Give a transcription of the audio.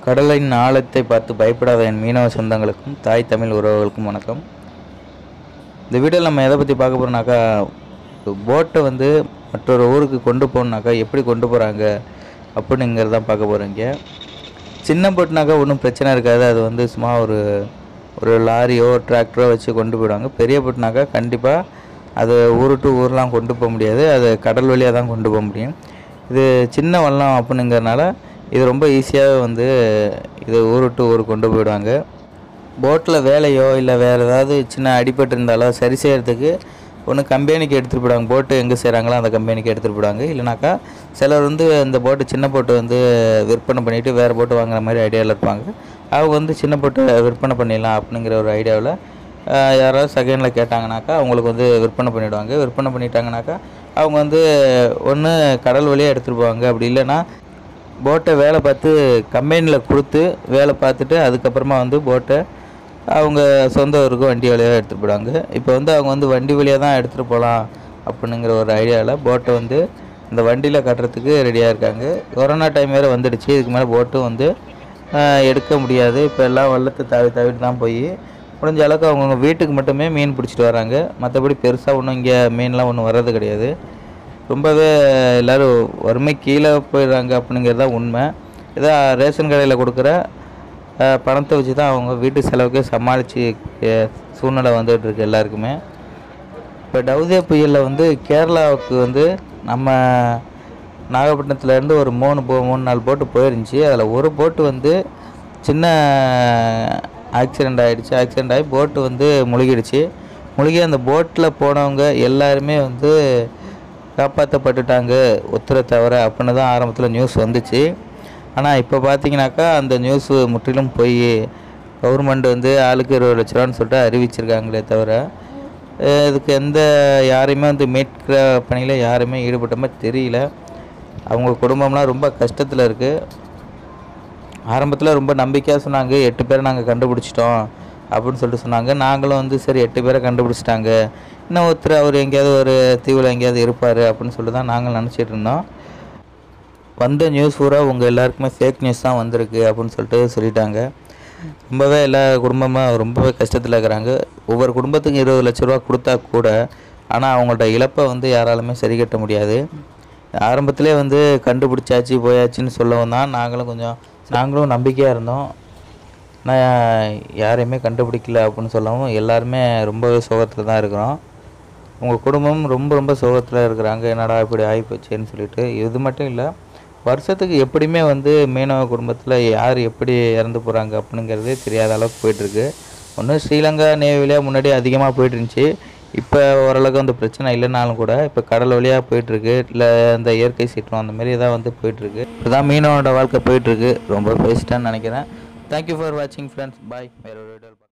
கடலின் ஆழத்தை பார்த்து பயப்படாத என் மீனவ சொந்தங்களுக்கும் தாய் தமிழ் உறவுகளுக்கும் வணக்கம் இந்த வீடியோவில் நம்ம எதை பற்றி பார்க்க போகிறோம்னாக்கா போட்டை வந்து மற்றொரு ஊருக்கு கொண்டு போகணுனாக்கா எப்படி கொண்டு போகிறாங்க அப்படிங்கிறத பார்க்க போகிறீங்க சின்ன போட்டுனாக்கா ஒன்றும் பிரச்சனை இருக்காது அது வந்து சும்மா ஒரு ஒரு லாரியோ டிராக்டரோ வச்சு கொண்டு போயிடுவாங்க பெரிய போட்டுனாக்கா கண்டிப்பாக அது ஊர் டு ஊர்லாம் கொண்டு போக முடியாது அது கடல் வழியாக தான் கொண்டு போக முடியும் இது சின்ன வல்லம் அப்படிங்கிறனால இது ரொம்ப ஈஸியாக வந்து இது ஊர் டு ஊர் கொண்டு போயிடுவாங்க போட்டில் வேலையோ இல்லை வேறு ஏதாவது சின்ன அடிபட்டு இருந்தாலோ சரி செய்கிறதுக்கு ஒன்று கம்பெனிக்கு எடுத்துகிட்டு போயிடுவாங்க போட்டு எங்கே செய்கிறாங்களோ அந்த கம்பெனிக்கு எடுத்துகிட்டு போயிடுவாங்க இல்லைனாக்கா சிலர் வந்து இந்த போட்டு சின்ன போட்டு வந்து விற்பனை பண்ணிவிட்டு வேறு போட்டு வாங்குற மாதிரி ஐடியாவில் இருப்பாங்க அவங்க வந்து சின்ன போட்டு விற்பனை பண்ணிடலாம் அப்படிங்கிற ஒரு ஐடியாவில் யாராவது செகண்டில் கேட்டாங்கனாக்கா அவங்களுக்கு வந்து விற்பனை பண்ணிவிடுவாங்க விற்பனை பண்ணிட்டாங்கனாக்கா அவங்க வந்து ஒன்று கடல் வழியாக எடுத்துகிட்டு போவாங்க அப்படி இல்லைன்னா போட்டை வேலை பார்த்து கம்பெனியில் கொடுத்து வேலை பார்த்துட்டு அதுக்கப்புறமா வந்து போட்டை அவங்க சொந்த ஊருக்கு வண்டி வழியாக எடுத்துகிட்டு போயிடுவாங்க இப்போ வந்து அவங்க வந்து வண்டி வழியாக தான் எடுத்துகிட்டு போகலாம் அப்படிங்கிற ஒரு ஐடியாவில் போட்டை வந்து இந்த வண்டியில் கட்டுறதுக்கு ரெடியாக இருக்காங்க கொரோனா டைம் வேறு வந்துடுச்சு இதுக்கு மேலே போட்டும் வந்து ஆஹ், எடுக்க முடியாது இப்போ எல்லாம் வெள்ளத்தை தாவி தாவிட்டு தான் போய் முடிஞ்ச அளவுக்கு அவங்கவுங்க வீட்டுக்கு மட்டுமே மீன் பிடிச்சிட்டு வராங்க மற்றபடி பெருசாக ஒன்றும் இங்கே மீன்லாம் ஒன்றும் வர்றது கிடையாது ரொம்பவே எல்லோரும் வறுமை கீழே போயிடுறாங்க அப்படிங்கிறது தான் உண்மை ஏதோ ரேஷன் கடையில் கொடுக்குற அஹ், பணத்தை வச்சு தான் அவங்க வீட்டு செலவுக்கு சமாளித்து சூழ்நிலை வந்துட்டு இருக்கு எல்லாருக்குமே இப்போ டவுதே புயலில் வந்து கேரளாவுக்கு வந்து நம்ம நாகப்பட்டினத்துலேருந்து ஒரு மூணு போ மூணு நாலு போட்டு போயிருந்துச்சு அதில் ஒரு போட்டு வந்து சின்ன ஆக்சிடெண்ட் ஆகிடுச்சு ஆக்சிடெண்ட் ஆகி போட்டு வந்து முழுகிடுச்சு முழுகி அந்த போட்டில் போனவங்க எல்லாருமே வந்து காப்பாற்றப்பட்டுட்டாங்க ஒத்துரை தவிர அப்படின்னு தான் ஆரம்பத்தில் நியூஸ் வந்துச்சு ஆனால் இப்போ பார்த்தீங்கன்னாக்கா அந்த நியூஸ் முற்றிலும் போய் கவர்மெண்ட் வந்து ஆளுக்கு இருபது லட்ச ரூபான்னு சொல்லிட்டு அறிவிச்சிருக்காங்களே தவிர அஹ் இதுக்கு எந்த யாரையுமே வந்து மீட்கிற பணியில் யாருமே ஈடுபட்ட மாதிரி தெரியல அவங்க குடும்பம்லாம் ரொம்ப கஷ்டத்தில் இருக்குது ஆரம்பத்தில் ரொம்ப நம்பிக்கையாக சொன்னாங்க எட்டு பேரை நாங்கள் கண்டுபிடிச்சிட்டோம் அப்படின்னு சொல்லிட்டு சொன்னாங்க நாங்களும் வந்து சரி எட்டு பேரை கண்டுபிடிச்சிட்டாங்க இன்னும் ஒருத்தர் அவர் எங்கேயாவது ஒரு தீவில் எங்கேயாவது இருப்பார் அப்படின்னு சொல்லி தான் நாங்கள் நினச்சிட்டு இருந்தோம் வந்த நியூஸ் பூரா உங்கள் எல்லாருக்குமே ஃபேக் நியூஸ் தான் வந்திருக்கு அப்படின்னு சொல்லிட்டு சொல்லிட்டாங்க ரொம்பவே எல்லா குடும்பமாக ரொம்பவே கஷ்டத்தில் இருக்கிறாங்க ஒவ்வொரு குடும்பத்துக்கும் இருபது லட்ச ரூபா கொடுத்தா கூட ஆனால் அவங்கள்ட்ட இழப்பை வந்து யாராலுமே சரி கட்ட முடியாது ஆரம்பத்திலே வந்து கண்டுபிடிச்சாச்சு போயாச்சுன்னு சொல்லவும் தான் நாங்களும் கொஞ்சம் நாங்களும் நம்பிக்கையாக இருந்தோம் நான் யாரையுமே கண்டுபிடிக்கல அப்படின்னு சொல்லவும் எல்லாருமே ரொம்பவே சோகத்தில் தான் இருக்கிறோம் உங்கள் குடும்பம் ரொம்ப ரொம்ப சோகத்தில் இருக்கிறாங்க என்னடா இப்படி ஆகிப்போச்சேன்னு சொல்லிட்டு இது மட்டும் இல்லை வருஷத்துக்கு எப்படியுமே வந்து மீனவ குடும்பத்தில் யார் எப்படி இறந்து போகிறாங்க அப்படிங்கிறதே தெரியாத அளவுக்கு போயிட்டுருக்கு ஒன்று ஸ்ரீலங்கா நேவிலே முன்னாடி அதிகமாக போயிட்டு இருந்துச்சு இப்போ ஓரளவுக்கு அந்த பிரச்சனை இல்லைனாலும் கூட இப்போ கடல் வழியாக போயிட்டுருக்கு இல்லை இந்த இயற்கை சீற்றம் அந்த மாதிரி தான் வந்து போயிட்டுருக்கு இப்படிதான் மீனவோட வாழ்க்கை போயிட்டுருக்கு ரொம்ப பேசிட்டேன்னு நினைக்கிறேன் தேங்க்யூ ஃபார் வாட்சிங் ஃப்ரெண்ட்ஸ் பாய் வேறு ஒரு video ல பார்க்கலாம்.